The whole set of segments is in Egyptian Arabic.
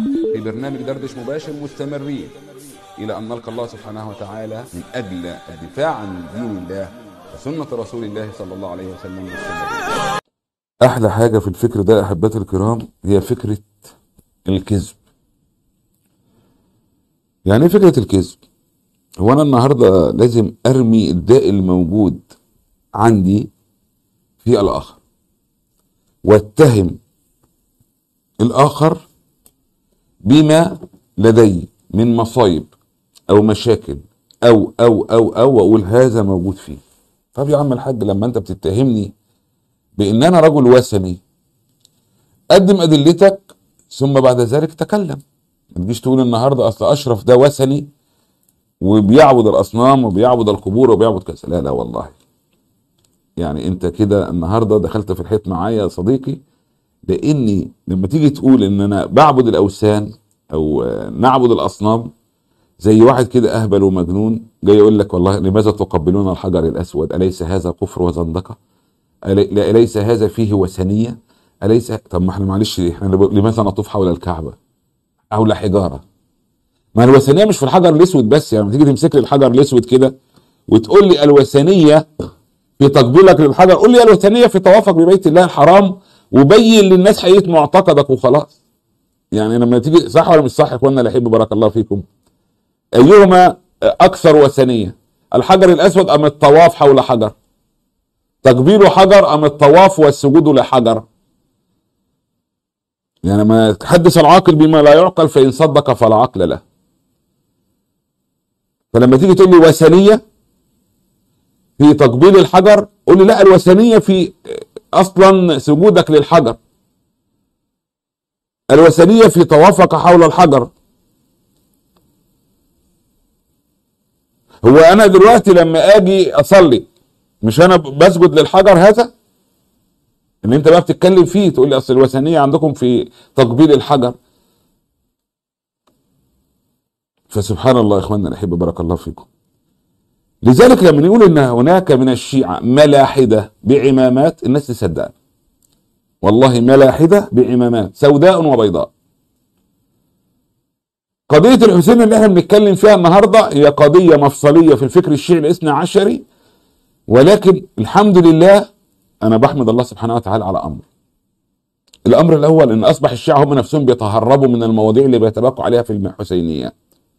في برنامج دردش مباشر مستمرين إلى أن نلقى الله سبحانه وتعالى من أجل الدفاع عن دين الله وسنة رسول الله صلى الله عليه وسلم مستمرين أحلى حاجة في الفكر ده أحبتي الكرام هي فكرة الكذب يعني ايه فكرة الكذب هو أنا النهاردة لازم أرمي الداء الموجود عندي في الآخر واتهم الآخر بما لدي من مصايب أو مشاكل أو أو أو أو وأقول هذا موجود فيه طب يا عم الحاج لما أنت بتتهمني بان انا رجل وثني قدم ادلتك ثم بعد ذلك تكلم ما تجيش تقول النهارده اصل اشرف ده وثني وبيعبد الاصنام وبيعبد القبور وبيعبد كذا لا لا والله يعني انت كده النهارده دخلت في الحيط معايا يا صديقي لاني لما تيجي تقول ان انا بعبد الاوثان او نعبد الاصنام زي واحد كده اهبل ومجنون جاي يقول لك والله لماذا تقبلون الحجر الاسود اليس هذا كفر وزندقه أليس هذا فيه وثنية أليس طب ما احنا معلش احنا لماذا نطوف حول الكعبة حول حجارة ما الوثنية مش في الحجر الأسود بس يعني تيجي تمسك لي الحجر الأسود كده وتقول لي الوثنية في تقبيلك للحجر قول لي الوثنية في طوافك ببيت الله الحرام وبين للناس حقيقة معتقدك وخلاص يعني لما تيجي صح ولا مش صح يا اخوانا اللي يحب بارك الله فيكم أيهما أكثر وثنية الحجر الأسود أم الطواف حول حجر تقبيل حجر ام الطواف والسجود لحجر يعني ما تحدث العاقل بما لا يعقل فان صدق فلا عقل له فلما تيجي تقول لي وثنيه في تقبيل الحجر قول لي لا الوثنيه في اصلا سجودك للحجر الوثنيه في طوافك حول الحجر هو انا دلوقتي لما اجي اصلي مش انا بسجد للحجر هذا ان انت بقى بتتكلم فيه تقول لي اصل الوثنيه عندكم في تقبيل الحجر فسبحان الله يا اخواننا الاحب بارك الله فيكم لذلك لما نقول ان هناك من الشيعه ملاحده بعمامات الناس تصدقنا والله ملاحده بعمامات سوداء وبيضاء قضيه الحسين اللي احنا بنتكلم فيها النهارده هي قضيه مفصليه في الفكر الشيعي الاثنى عشري ولكن الحمد لله انا بحمد الله سبحانه وتعالى على امر الامر الاول ان اصبح الشيعة هم نفسهم بيتهربوا من المواضيع اللي بيتباقوا عليها في الحسينيات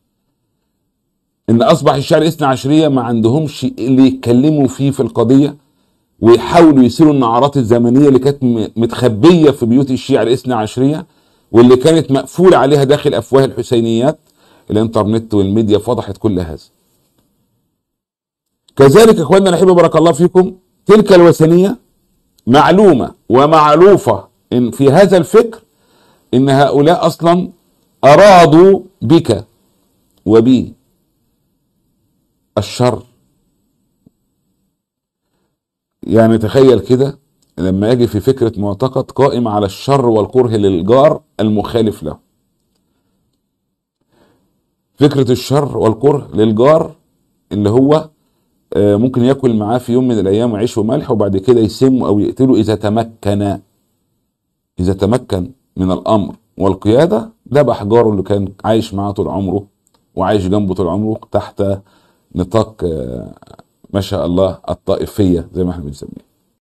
ان اصبح الشيعة الاثنى عشرية ما عندهمش اللي يتكلموا فيه في القضية ويحاولوا يسيروا النعرات الزمنية اللي كانت متخبية في بيوت الشيعة الاثنى عشرية واللي كانت مقفولة عليها داخل افواه الحسينيات الانترنت والميديا فضحت كل هذا كذلك اخواننا الاحبه بارك الله فيكم تلك الوثنيه معلومه ومعروفه ان في هذا الفكر ان هؤلاء اصلا ارادوا بك وبي الشر يعني تخيل كده لما اجي في فكره معتقد قائم على الشر والكره للجار المخالف له فكره الشر والكره للجار اللي هو ممكن ياكل معاه في يوم من الايام عيش وملح وبعد كده يسمه او يقتله اذا تمكن اذا تمكن من الامر والقياده ذبح جاره اللي كان عايش معاه طول عمره وعايش جنبه طول عمره تحت نطاق ما شاء الله الطائفيه زي ما احنا بنسميها